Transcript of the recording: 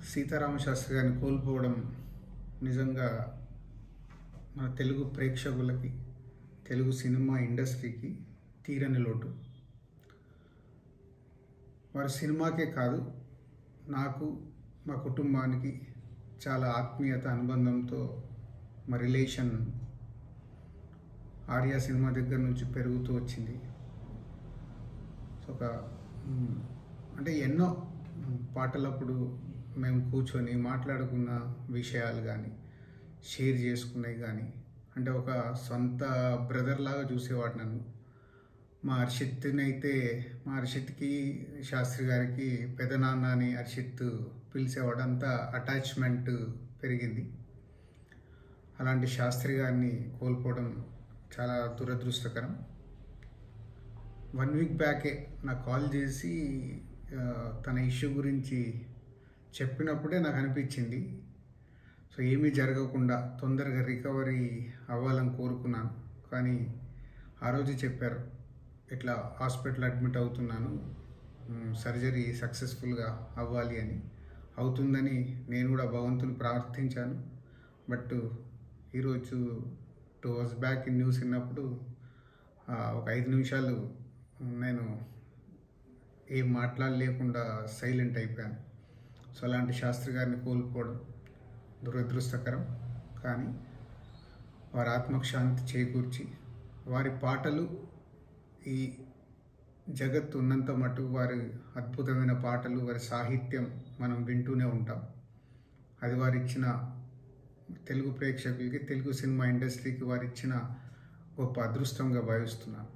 సీతారామ శాస్త్రి గారిని కోల్పోవడం నిజంగా మన తెలుగు ప్రేక్షకులకి తెలుగు సినిమా ఇండస్ట్రీకి తీరని లోటు వారి సినిమాకే కాదు నాకు మా కుటుంబానికి చాలా ఆత్మీయత అనుబంధంతో మా రిలేషన్ ఆర్య సినిమా దగ్గర నుంచి పెరుగుతూ వచ్చింది సో ఒక మ్, అంటే ఎన్నో మ్, పాటలప్పుడు మేము కూర్చొని మాట్లాడుకున్న విషయాలు కానీ షేర్ చేసుకునేవి కానీ అంటే ఒక సొంత బ్రదర్ లాగా చూసేవాడు నన్ను మా హర్షిత్ని అయితే మా హర్షిత్కి శాస్త్రి గారికి పెదనాన్న అని హర్షిత్ పిలిచేవాడు అంతా అటాచ్మెంట్ పెరిగింది అలాంటి శాస్త్రి గారిని కోల్పోవడం చాలా దురదృష్టకరం వన్ వీక్ బ్యాకే నాకు కాల్ చేసి ఆ, తన ఇష్యూ గురించి చెప్పినప్పుడే నాకు అనిపించింది సో ఏమీ జరగకుండా తొందరగా రికవరీ అవ్వాలని కోరుకున్నాను కానీ ఆ రోజు చెప్పారు ఇట్లా హాస్పిటల్ అడ్మిట్ అవుతున్నాను మ్, సర్జరీ సక్సెస్ఫుల్గా అవ్వాలి అని అవుతుందని నేను కూడా భగవంతుని ప్రార్థించాను బట్ ఈరోజు టూ అవర్స్ బ్యాక్ ఈ న్యూస్ విన్నప్పుడు ఆ, ఒక ఐదు నిమిషాలు నేను ఏం మాట్లాడలేకుండా సైలెంట్ అయిపోయాను సో అలాంటి శాస్త్రి గారిని కోల్పోవడం దురదృష్టకరం కానీ వారి ఆత్మకు శాంతి చేకూర్చి వారి పాటలు ఈ జగత్తు ఉన్నంత మటుకు వారి అద్భుతమైన పాటలు వారి సాహిత్యం మనం వింటూనే ఉంటాం అది వారు ఇచ్చిన తెలుగు ప్రేక్షకులకి తెలుగు సినిమా ఇండస్ట్రీకి వారు ఇచ్చిన గొప్ప అదృష్టంగా భావిస్తున్నాను